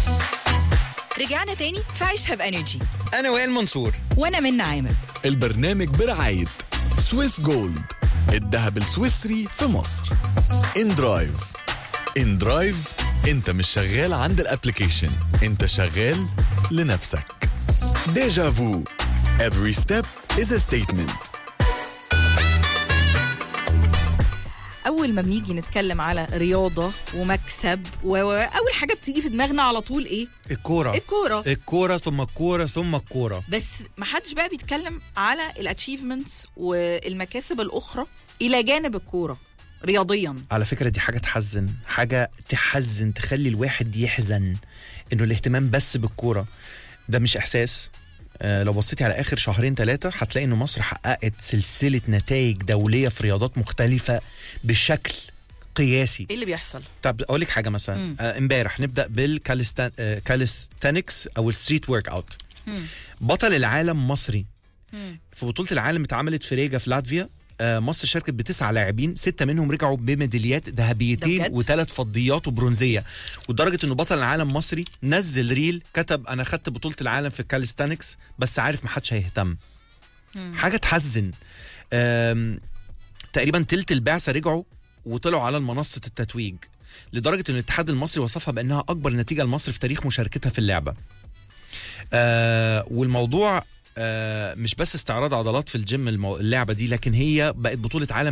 رجعنا تاني في عيشها بانرجي انا وائل منصور وانا من عامر البرنامج برعاية سويس جولد الذهب السويسري في مصر ان درايف ان درايف انت مش شغال عند الابليكيشن انت شغال لنفسك ديجا فو every step is a statement اول ما بنيجي نتكلم على رياضه ومكسب واول حاجه بتيجي في دماغنا على طول ايه الكوره الكوره الكوره ثم الكوره ثم الكوره بس ما حدش بقى بيتكلم على الاتشيفمنتس والمكاسب الاخرى الى جانب الكوره رياضيا على فكرة دي حاجة تحزن حاجة تحزن تخلي الواحد يحزن انه الاهتمام بس بالكورة ده مش احساس آه لو بصيتي على اخر شهرين ثلاثة هتلاقي ان مصر حققت سلسلة نتائج دولية في رياضات مختلفة بشكل قياسي ايه اللي بيحصل طب اقول لك حاجة مثلا آه، امبارح نبدأ بالكاليستانكس او الستريت ورك اوت بطل العالم مصري في بطولة العالم اتعملت في ريجا في لاتفيا آه، مصر شاركت بتسعة لاعبين ستة منهم رجعوا بميداليات ده ذهبيتين بجد؟ وثلاث فضيات وبرونزية ودرجة انه بطل العالم مصري نزل ريل كتب انا خدت بطولة العالم في الكاليستانكس بس عارف ما حدش هيهتم حاجة تحزن آم، تقريبا تلت البعثة رجعوا وطلعوا على منصة التتويج لدرجة ان الاتحاد المصري وصفها بانها اكبر نتيجة لمصر في تاريخ مشاركتها في اللعبة آه والموضوع آه مش بس استعراض عضلات في الجيم المو- اللعبة دي لكن هي بقت بطولة عالم